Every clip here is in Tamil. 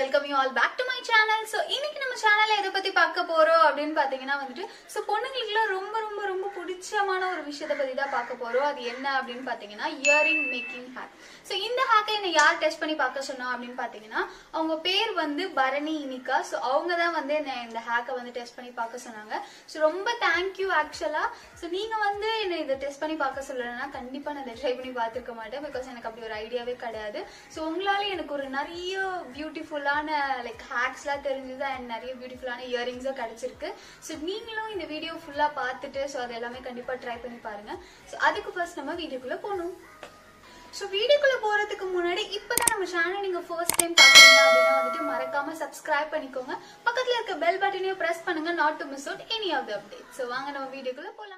Welcome you all back to my channel so இன்னைக்கு நம்ம சேனல்ல எதை பத்தி பார்க்க போறோம் அப்படின்னு பாத்தீங்கன்னா வந்துட்டு ஸோ பொண்ணுங்களுக்குலாம் ரொம்ப ரொம்ப ரொம்ப பிடிச்சமான ஒரு விஷயத்தை பத்தி தான் பார்க்க போறோம் அது என்ன அப்படின்னு பாத்தீங்கன்னா இயரிங் மேக்கிங் ஹேக் ஸோ இந்த ஹேக்கை என்ன யார் டெஸ்ட் பண்ணி பார்க்க சொன்னா அப்படின்னு பாத்தீங்கன்னா அவங்க பேர் வந்து பரணி இனிகா ஸோ அவங்க தான் வந்து என்ன இந்த ஹேக்கை வந்து டெஸ்ட் பண்ணி பார்க்க சொன்னாங்க ஸோ ரொம்ப தேங்க்யூ ஆக்சுவலா ஸோ நீங்க வந்து என்ன இதை டெஸ்ட் பண்ணி பார்க்க சொல்லலைன்னா கண்டிப்பா நான் இதை ட்ரை பண்ணி பார்த்துருக்க மாட்டேன் பிகாஸ் எனக்கு அப்படி ஒரு ஐடியாவே கிடையாது ஸோ உங்களால எனக்கு ஒரு நிறைய பியூட்டிஃபுல்லான லைக் ஹேக்ஸ்லாம் தெரிஞ்சது அண்ட் நிறைய பியூட்டிஃபுல்லான இயரிங்ஸும் கிடைச்சிருக்கு ஸோ நீங்களும் இந்த வீடியோ ஃபுல்லா பார்த்துட்டு ஸோ அது எல்லாமே கண்டிப்பா ட்ரை பண்ணி பாருங்க ஸோ அதுக்கு ஃபர்ஸ்ட் நம்ம வீடியோக்குள்ள போகணும் ஸோ வீடியோக்குள்ள போறதுக்கு முன்னாடி இப்பதான் நம்ம சேனல் நீங்க ஃபர்ஸ்ட் டைம் பாக்குறீங்க அப்படின்னா வந்துட்டு மறக்காம சப்ஸ்கிரைப் பண்ணிக்கோங்க பக்கத்துல இருக்க பெல் பட்டனையும் பிரஸ் பண்ணுங்க not to miss out any of the update so வாங்க நம்ம வீடியோக்குள்ள போலாம்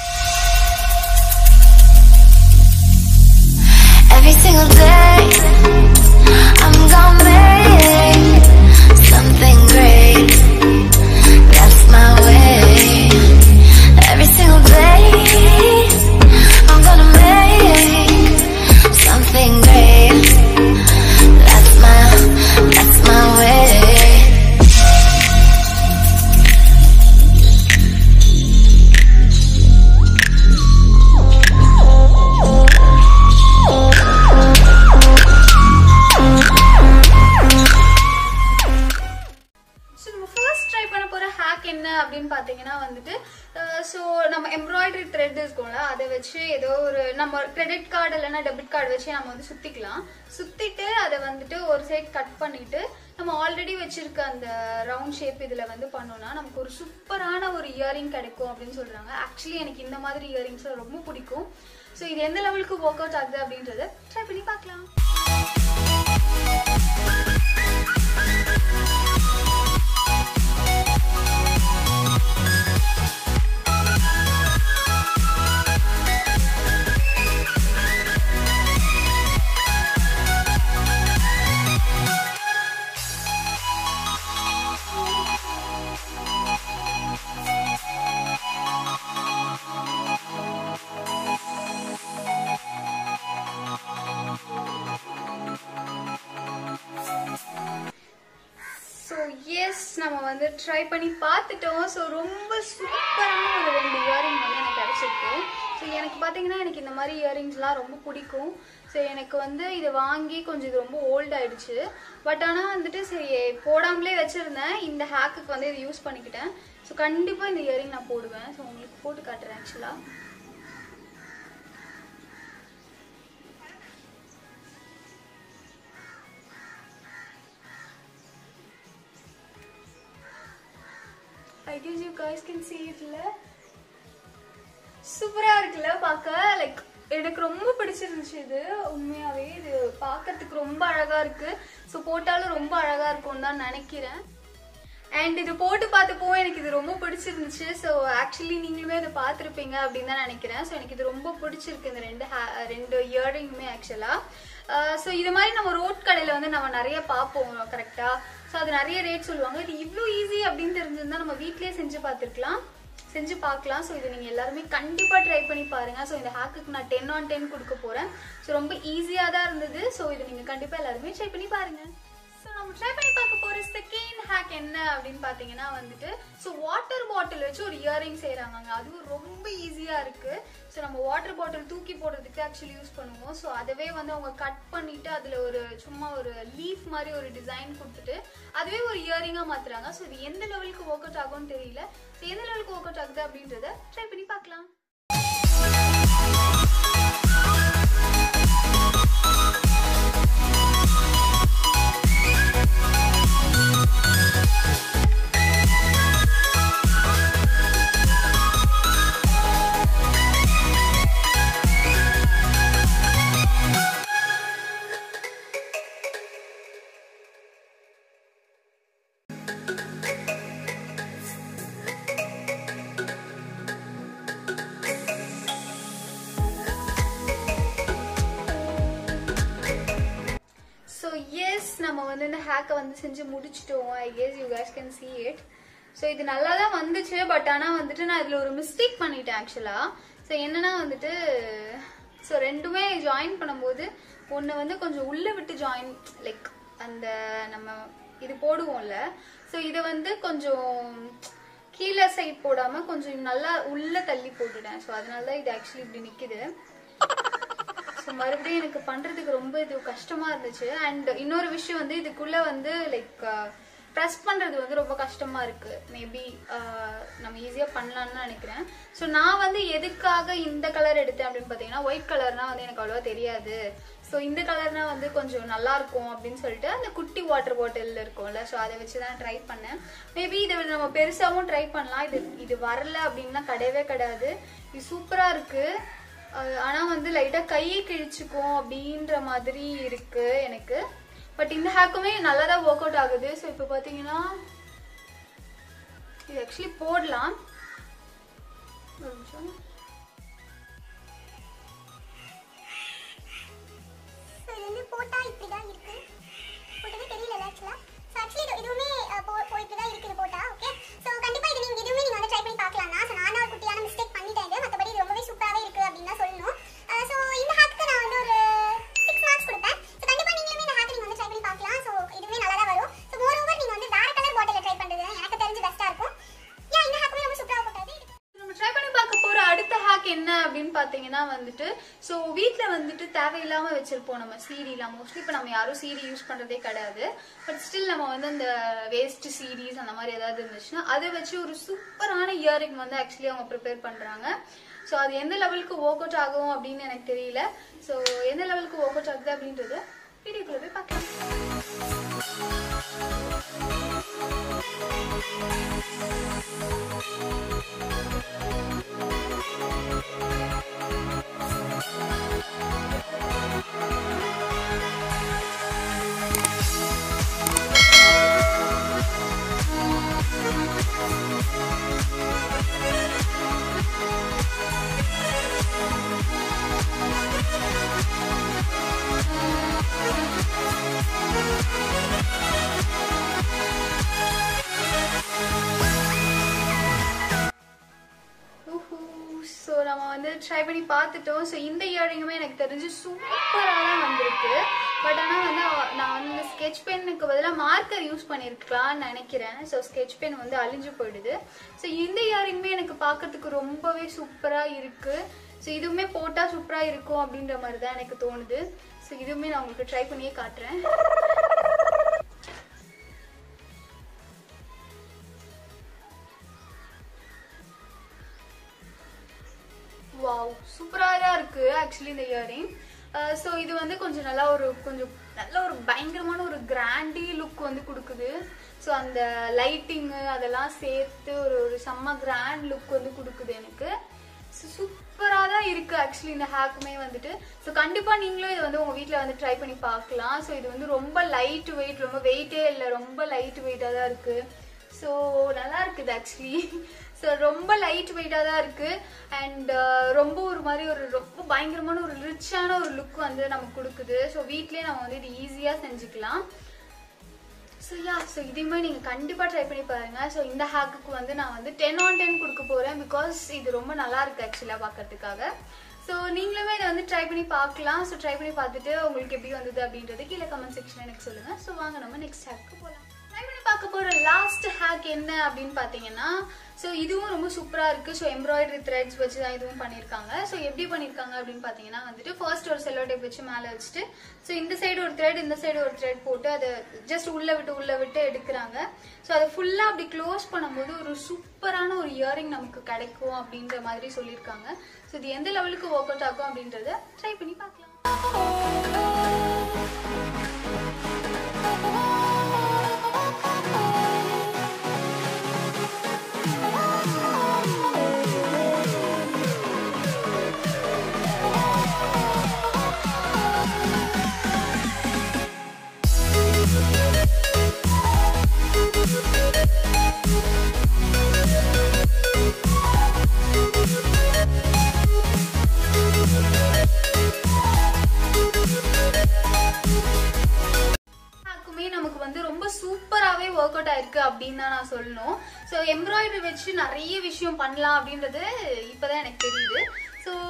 Every single day, I'm gonna make something great. That's my way. Every single day, I'm gonna make something great. That's my, that's my way. So நம்ம ஃபர்ஸ்ட் ட்ரை பண்ண போற ஹேக் என்ன அப்படின்னு பார்த்தீங்கன்னா வந்துட்டு ஸோ நம்ம எம்ப்ராய்டரி த்ரெட் இருக்கும்ல அதை வச்சு ஏதோ ஒரு நம்ம கிரெடிட் கார்டு இல்லைன்னா டெபிட் கார்டு வச்சு நம்ம வந்து சுத்திக்கலாம் சுத்திட்டு அதை வந்துட்டு ஒரு சைட் கட் பண்ணிட்டு நம்ம ஆல்ரெடி வச்சிருக்க அந்த ரவுண்ட் ஷேப் இதுல வந்து பண்ணோம்னா நமக்கு ஒரு சூப்பரான ஒரு இயரிங் கிடைக்கும் அப்படின்னு சொல்றாங்க ஆக்சுவலி எனக்கு இந்த மாதிரி இயரிங்ஸ் ரொம்ப பிடிக்கும் ஸோ இது எந்த லெவலுக்கு ஒர்க் அவுட் ஆகுது அப்படின்றத ட்ரை பண்ணி பார்க்கலாம் ஸோ எஸ் நம்ம வந்து ட்ரை பண்ணி பார்த்துட்டோம் ஸோ ரொம்ப சூப்பரான ஒரு ரெண்டு இயரிங் வந்து எனக்கு கிடச்சிருக்கு ஸோ எனக்கு பார்த்தீங்கன்னா எனக்கு இந்த மாதிரி இயரிங்ஸ்லாம் ரொம்ப பிடிக்கும் ஸோ எனக்கு வந்து இது வாங்கி கொஞ்சம் இது ரொம்ப ஓல்ட் ஆயிடுச்சு பட் ஆனால் வந்துட்டு சரி போடாமலே வச்சுருந்தேன் இந்த ஹேக்குக்கு வந்து இது யூஸ் பண்ணிக்கிட்டேன் ஸோ கண்டிப்பாக இந்த இயரிங் நான் போடுவேன் ஸோ உங்களுக்கு போட்டு காட்டுறேன் ஆக்சுவலாக I guess you guys can see itல சூப்பரா இருக்குல்ல பார்க்க லைக் எனக்கு ரொம்ப பிடிச்சிருந்துச்சு இது உண்மையாவே இது பார்க்கறதுக்கு ரொம்ப அழகா இருக்கு ஸோ போட்டாலும் ரொம்ப அழகா இருக்கும்னு தான் நினைக்கிறேன் அண்ட் இது போட்டு பார்த்தப்போ எனக்கு இது ரொம்ப பிடிச்சிருந்துச்சு ஸோ ஆக்சுவலி நீங்களுமே இதை பார்த்துருப்பீங்க அப்படின்னு தான் நினைக்கிறேன் ஸோ எனக்கு இது ரொம்ப பிடிச்சிருக்கு இந்த ரெண்டு ha- ரெண்டு இயரிங்குமே ஆக்சுவலாக ஸோ இது மாதிரி நம்ம ரோட் கடையில் வந்து நம்ம நிறைய பார்ப்போம் கரெக்டாக ஸோ அது நிறைய ரேட் சொல்லுவாங்க இது இவ்வளோ ஈஸி அப்படின்னு தெரிஞ்சிருந்தா நம்ம வீட்லயே செஞ்சு பார்த்துருக்கலாம் செஞ்சு பார்க்கலாம் ஸோ இது நீங்கள் எல்லாருமே கண்டிப்பாக ட்ரை பண்ணி பாருங்கள் ஸோ இந்த ஹேக்குக்கு நான் டென் ஆன் டென் கொடுக்க போகிறேன் ஸோ ரொம்ப ஈஸியாக தான் இருந்தது ஸோ இது நீங்கள் கண்டிப்பாக எல்லாருமே ட்ரை பண்ணி பாருங்கள் ஸோ நம்ம ட்ரை பண்ணி பார்க்க போகிற செகண்ட் ஹேக் என்ன அப்படின்னு பார்த்தீங்கன்னா வந்துட்டு ஸோ வாட்டர் பாட்டில் வச்சு ஒரு இயரிங் செய்கிறாங்க அதுவும் ரொம்ப ஈஸியாக இருக்குது ஸோ நம்ம வாட்டர் பாட்டில் தூக்கி போடுறதுக்கு ஆக்சுவலி யூஸ் பண்ணுவோம் ஸோ அதவே வந்து அவங்க கட் பண்ணிட்டு அதில் ஒரு சும்மா ஒரு லீஃப் மாதிரி ஒரு டிசைன் கொடுத்துட்டு அதுவே ஒரு இயரிங்காக மாற்றுறாங்க ஸோ இது எந்த லெவலுக்கு ஒர்க் அவுட் ஆகும்னு தெரியல ஸோ எந்த லெவலுக்கு ஒர்க் அவுட் ஆகுது அப்படின்றத ட்ரை பண்ணி பார்க்கலாம் ஸோ எஸ் நம்ம வந்து இந்த ஹேக்கை வந்து செஞ்சு முடிச்சிட்டோம் I guess you guys can see it so இது நல்லா தான் வந்துச்சு பட் ஆனால் வந்துட்டு நான் இதில் ஒரு மிஸ்டேக் பண்ணிட்டேன் ஆக்சுவலாக ஸோ என்னன்னா வந்துட்டு ஸோ ரெண்டுமே ஜாயின் பண்ணும்போது ஒன்று வந்து கொஞ்சம் உள்ளே விட்டு ஜாயின் லைக் அந்த நம்ம இது போடுவோம்ல ஸோ இதை வந்து கொஞ்சம் கீழே சைட் போடாம கொஞ்சம் நல்லா உள்ள தள்ளி போட்டுட்டேன் ஸோ அதனால தான் இது ஆக்சுவலி இப்படி நிக்குது ஸோ மறுபடியும் எனக்கு பண்றதுக்கு ரொம்ப இது கஷ்டமா இருந்துச்சு அண்ட் இன்னொரு விஷயம் வந்து இதுக்குள்ள வந்து லைக் ப்ரெஸ் பண்றது வந்து ரொம்ப கஷ்டமா இருக்கு மேபி நம்ம ஈஸியா பண்ணலாம்னு நினைக்கிறேன் ஸோ நான் வந்து எதுக்காக இந்த கலர் எடுத்தேன் அப்படின்னு பார்த்தீங்கன்னா ஒயிட் கலர்னா வந்து எனக்கு அவ்வளோவா தெரியாது ஸோ இந்த கலர்னா வந்து கொஞ்சம் நல்லா இருக்கும் அப்படின்னு சொல்லிட்டு அந்த குட்டி வாட்டர் பாட்டில் இருக்கும்ல ஸோ அதை வச்சு தான் ட்ரை பண்ணேன் மேபி இதை நம்ம பெருசாகவும் ட்ரை பண்ணலாம் இது இது வரல அப்படின்னா கிடையவே கிடையாது இது சூப்பராக இருக்கு அஹ் ஆனா வந்து லைட்டா கையை கிழிச்சுக்கும் அப்படின்ற மாதிரி இருக்கு எனக்கு பட் இந்த ஹேக்குமே நல்லா தான் ஒர்க் அவுட் ஆகுது ஸோ இப்போ பார்த்தீங்கன்னா இது ஆக்சுவலி போடலாம் ஒரு நிமிஷம் ஸோ இது வந்து போட்டா இப்படி தான் இருக்கு போட்டதே தெரியல ஆக்சுவலா ஸோ ஆக்சுவலி இது இதுவுமே அஹ், போ போ இப்படி தான் இருக்குது போட்டா ஓகே ஸோ கண்டிப்பா இது நீங்க இதுவுமே நீங்க வந்து ட்ரை பண்ணி பார்க்கலாம் தான் ஸோ நான் ஒரு குட்டியான மிஸ்டேக் பண்ணிட்டேன் இது மற்றபடி இது ரொம்பவே சூப்பராகவே இருக்கு அப்படின்னு தான் சொல்லணும் ஸோ இந்த ஹேக்கு நான் வந்து ஒரு சிக்ஸ் மார்க்ஸ் கொடுப்பேன் ஸோ கண்டிப்பா நீங்களுமே இந்த ஹேக்கை நீங்க வந்து ட்ரை பண்ணி பார்க்கலாம் ஸோ இதுவுமே நல்லா தான் வரும் ஸோ மோர் ஓவர் நீங்க வந்து வேற கலர் பாட்டில் ட்ரை பண்றது தான் எனக்கு தெரிஞ்சு பெஸ்ட்டாக இருக்கும் ஏன் இந்த ஹேக்குமே ரொம்ப சூப்பராக போட்டாது நம்ம ட்ரை பண்ணி பார்க்க போற அடுத்த ஹேக் என்ன அப்படின்னு பாத்தீங்கன்னா வந்துட்டு ஸோ வீட்ல வந்துட்டு தேவையில்லாம வச்சிருப்போம் நம்ம சீடிலாம் மோஸ்ட்லி இப்போ நம்ம யாரும் சீடி யூஸ் பண்றதே கிடையாது பட் ஸ்டில் நம்ம வந்து அந்த வேஸ்ட் சீரீஸ் அந்த மாதிரி ஏதாவது இருந்துச்சுன்னா அதை வச்சு ஒரு சூப்பரான இயரிங் வந்து ஆக்சுவலி அவங்க ப்ரிப்பேர் பண்றாங்க ஸோ அது எந்த லெவலுக்கு ஒர்க் அவுட் ஆகும் அப்படின்னு எனக்கு தெரியல ஸோ எந்த லெவலுக்கு ஒர்க் அவுட் ஆகுது அப்படின்றது வீடியோக்குள்ள போய் பார்க்கலாம் ஸோ நம்ம வந்து ட்ரை பண்ணி பார்த்துட்டோம் ஸோ இந்த இயரிங்குமே எனக்கு தெரிஞ்சு சூப்பராக தான் வந்திருக்கு பட் ஆனால் வந்து அவ- நான் வந்து ஸ்கெட்ச் பென்னுக்கு பதிலாக மார்க்கர் யூஸ் பண்ணியிருக்கலாம்னு நினைக்கிறேன் ஸோ ஸ்கெட்ச் பென் வந்து அழிஞ்சு போயிடுது ஸோ இந்த இயரிங்குமே எனக்கு பார்க்கறதுக்கு ரொம்பவே சூப்பராக இருக்கு ஸோ இதுவுமே போட்டால் சூப்பராக இருக்கும் அப்படின்ற மாதிரி தான் எனக்கு தோணுது ஸோ இதுவுமே நான் உங்களுக்கு ட்ரை பண்ணியே காட்டுறேன் வாவ் சூப்பராக தான் இருக்கு ஆக்சுவலி இந்த இயரிங் ஸோ இது வந்து கொஞ்சம் நல்லா ஒரு கொஞ்சம் நல்ல ஒரு பயங்கரமான ஒரு கிராண்டி லுக் வந்து கொடுக்குது ஸோ அந்த லைட்டிங்கு அதெல்லாம் சேர்த்து ஒரு ஒரு செம்ம கிராண்ட் லுக் வந்து கொடுக்குது எனக்கு சூப்பராக தான் இருக்கு ஆக்சுவலி இந்த ஹேக்குமே வந்துட்டு ஸோ கண்டிப்பாக நீங்களும் இதை வந்து உங்கள் வீட்டில் வந்து ட்ரை பண்ணி பார்க்கலாம் ஸோ இது வந்து ரொம்ப லைட் வெயிட் ரொம்ப வெயிட்டே இல்லை ரொம்ப லைட் வெயிட்டாக தான் இருக்கு ஸோ நல்லா இருக்குது ஆக்சுவலி ஸோ ரொம்ப லைட் வெயிட்டாக தான் இருக்கு அண்ட் ரொம்ப ஒரு மாதிரி ஒரு ரொம்ப பயங்கரமான ஒரு ரிச்சான ஒரு லுக் வந்து நமக்கு கொடுக்குது ஸோ வீட்லயே நம்ம வந்து இது ஈஸியாக செஞ்சுக்கலாம் ஸோ யா ஸோ இதையுமே நீங்கள் கண்டிப்பாக ட்ரை பண்ணி பாருங்க ஸோ இந்த ஹேக்குக்கு வந்து நான் வந்து டென் ஆன் டென் கொடுக்க போகிறேன் பிகாஸ் இது ரொம்ப நல்லா இருக்கு ஆக்சுவலாக பார்க்கறதுக்காக ஸோ நீங்களுமே இதை வந்து ட்ரை பண்ணி பார்க்கலாம் ஸோ ட்ரை பண்ணி பார்த்துட்டு உங்களுக்கு எப்படி வந்தது அப்படின்றது கீழே கமெண்ட் செக்ஷன் எனக்கு சொல்லுங்கள் ஸோ வாங்க நம்ம நெக்ஸ்ட் ஹேக்கு போகலாம் ட்ரை பண்ணி பார்க்க போகிற லாஸ்ட் ஹேக் என்ன அப்படின்னு பார்த்தீங்கன்னா ஸோ இதுவும் ரொம்ப சூப்பராக இருக்குது ஸோ எம்ப்ராய்டரி த்ரெட்ஸ் வச்சு தான் இதுவும் பண்ணியிருக்காங்க ஸோ எப்படி பண்ணியிருக்காங்க அப்படின்னு பார்த்தீங்கன்னா வந்துட்டு ஃபர்ஸ்ட் ஒரு செல்லோ டேப் வச்சு மேலே வச்சுட்டு ஸோ இந்த சைடு ஒரு த்ரெட் இந்த சைடு ஒரு த்ரெட் போட்டு அதை ஜஸ்ட் உள்ளே விட்டு உள்ளே விட்டு எடுக்கிறாங்க ஸோ அதை ஃபுல்லாக அப்படி க்ளோஸ் பண்ணும்போது ஒரு சூப்பரான ஒரு இயரிங் நமக்கு கிடைக்கும் அப்படின்ற மாதிரி சொல்லியிருக்காங்க ஸோ இது எந்த லெவலுக்கு ஒர்க் அவுட் ஆகும் அப்படின்றத ட்ரை பண்ணி பார்க்கலாம் ஹேக்குமே நமக்கு வந்து ரொம்ப சூப்பராகவே ஒர்க் அவுட் ஆயிருக்கு அப்படின்னு தான் நான் சொல்லணும் ஸோ எம்ப்ராய்டரி வச்சு நிறைய விஷயம் பண்ணலாம் அப்படின்றது இப்போதான் எனக்கு தெரியுது ஸோ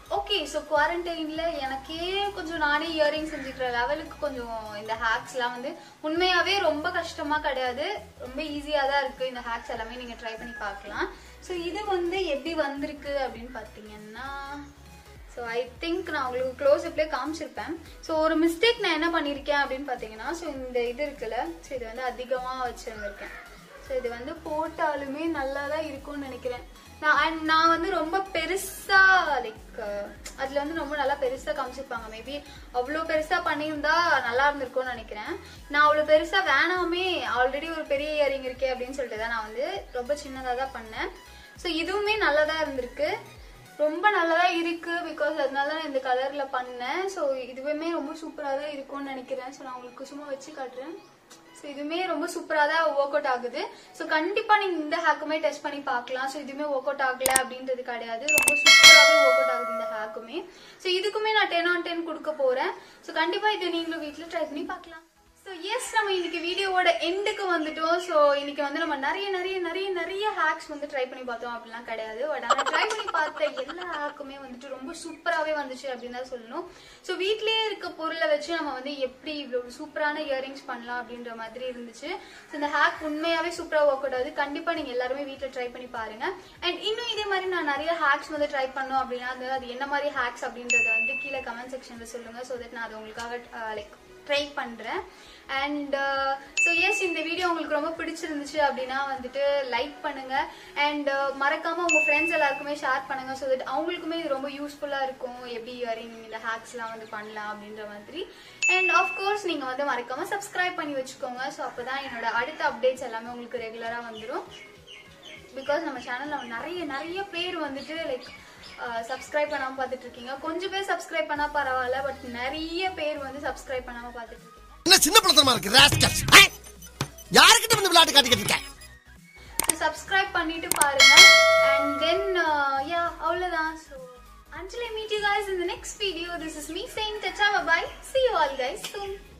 ஓகே ஸோ குவாரண்டைன்ல எனக்கே கொஞ்சம் நானே இயரிங் செஞ்சுக்கிற லெவலுக்கு கொஞ்சம் இந்த ஹேக்ஸ்லாம் வந்து உண்மையாவே ரொம்ப கஷ்டமா கிடையாது ரொம்ப ஈஸியா தான் இருக்கு இந்த ஹேக்ஸ் எல்லாமே நீங்க ட்ரை பண்ணி பார்க்கலாம் ஸோ இது வந்து எப்படி வந்திருக்கு அப்படின்னு பார்த்தீங்கன்னா ஸோ ஐ திங்க் நான் உங்களுக்கு க்ளோஸ் அப்லேயே காமிச்சிருப்பேன் ஸோ ஒரு மிஸ்டேக் நான் என்ன பண்ணியிருக்கேன் அப்படின்னு பார்த்தீங்கன்னா ஸோ இந்த இது இருக்குல்ல ஸோ இது வந்து அதிகமாக வச்சுருந்துருக்கேன் ஸோ இது வந்து போட்டாலுமே நல்லா தான் இருக்கும்னு நினைக்கிறேன் நான் and நான் வந்து ரொம்ப பெருசா லைக் அதுல வந்து ரொம்ப நல்லா பெருசா காமிச்சிருப்பாங்க மேபி அவ்வளோ பெருசா பண்ணியிருந்தா நல்லா இருந்திருக்கும்னு நினைக்கிறேன் நான் அவ்வளோ பெருசா வேணாமே ஆல்ரெடி ஒரு பெரிய இயரிங் இருக்கே அப்படின்னு சொல்லிட்டு தான் நான் வந்து ரொம்ப சின்னதாக தான் பண்ணேன் ஸோ இதுவுமே நல்லா தான் இருந்திருக்கு ரொம்ப நல்லதா இருக்கு பிகாஸ் அதனால நான் இந்த கலர்ல பண்ணேன் ஸோ இதுவுமே ரொம்ப சூப்பரா தான் இருக்கும்னு நினைக்கிறேன் ஸோ நான் உங்களுக்கு சும்மா வச்சு காட்டுறேன் ஸோ இதுவுமே ரொம்ப சூப்பரா தான் ஒர்க் அவுட் ஆகுது ஸோ கண்டிப்பா நீங்க இந்த ஹேக்குமே டெஸ்ட் பண்ணி பார்க்கலாம் ஸோ இதுவுமே ஒர்க் அவுட் ஆகல அப்படின்றது கிடையாது ரொம்ப சூப்பராகவே ஒர்க் அவுட் ஆகுது இந்த ஹேக்குமே ஸோ இதுக்குமே நான் டென் ஆன் டென் கொடுக்க போறேன் ஸோ கண்டிப்பா இது நீங்களும் வீட்டில் ட்ரை பண்ணி பார்க்கலாம் ஸோ எஸ் நம்ம இன்னைக்கு வீடியோவோட எண்டுக்கு வந்துட்டோம் ஸோ இன்னைக்கு வந்து நம்ம நிறைய நிறைய நிறைய நிறைய ஹேக்ஸ் வந்து ட்ரை பண்ணி பார்த்தோம் அப்படிலாம் கிடையாது பட் ஆனால் ட்ரை பண்ணி பார்த்த எல்லா ஹேக்குமே வந்துட்டு ரொம்ப சூப்பராகவே வந்துச்சு அப்படின்னு தான் சொல்லணும் ஸோ வீட்லயே இருக்க பொருளை வச்சு நம்ம வந்து எப்படி இவ்வளோ சூப்பரான இயரிங்ஸ் பண்ணலாம் அப்படின்ற மாதிரி இருந்துச்சு ஸோ இந்த ஹேக் உண்மையாவே சூப்பராக ஒர்க் அவுட் ஆகுது கண்டிப்பாக நீங்கள் எல்லாருமே வீட்டில் ட்ரை பண்ணி பாருங்க அண்ட் இன்னும் இதே மாதிரி நான் நிறைய ஹேக்ஸ் வந்து ட்ரை பண்ணோம் அப்படின்னா அது அது என்ன மாதிரி ஹேக்ஸ் அப்படின்றத வந்து கீழே கமெண்ட் செக்ஷனில் சொல்லுங்க ஸோ தட் நான் அது உங்களுக்காக லைக் ட்ரை பண்றேன் அண்ட் ஸோ எஸ் இந்த வீடியோ உங்களுக்கு ரொம்ப பிடிச்சிருந்துச்சு அப்படின்னா வந்துட்டு லைக் பண்ணுங்க அண்ட் மறக்காம உங்க ஃப்ரெண்ட்ஸ் எல்லாருக்குமே ஷேர் பண்ணுங்க ஸோ தட் அவங்களுக்குமே இது ரொம்ப யூஸ்ஃபுல்லா இருக்கும் எப்படி இயரிங் இந்த ஹேக்ஸ்லாம் வந்து பண்ணலாம் அப்படின்ற மாதிரி அண்ட் ஆஃப்கோர்ஸ் நீங்க வந்து மறக்காம சப்ஸ்கிரைப் பண்ணி வச்சுக்கோங்க ஸோ அப்பதான் என்னோட அடுத்த அப்டேட்ஸ் எல்லாமே உங்களுக்கு ரெகுலரா வந்துடும் பிகாஸ் நம்ம சேனல்ல நிறைய நிறைய பேர் வந்துட்டு லைக் சப்ஸ்கிரைப் பண்ணாம பார்த்துட்டு இருக்கீங்க கொஞ்சம் பேர் சப்ஸ்கிரைப் பண்ணா பரவாயில்ல பட் நிறைய பேர் வந்து சப்ஸ்கிரைப் பண்ணாம பார்த்துட்டு இருக்கீங்க என்ன சின்ன பழத்தனமா இருக்கு ராஸ்கல்ஸ் யாருக்கிட்ட வந்து விளையாட்டு காட்டிக்கிட்டு இருக்கேன் ஸோ சப்ஸ்கிரைப் பண்ணிட்டு பாருங்க அண்ட் தென் யா அவ்வளோதான் so until I meet you guys in the next video, this is me saying tata bye bye. See you all guys soon.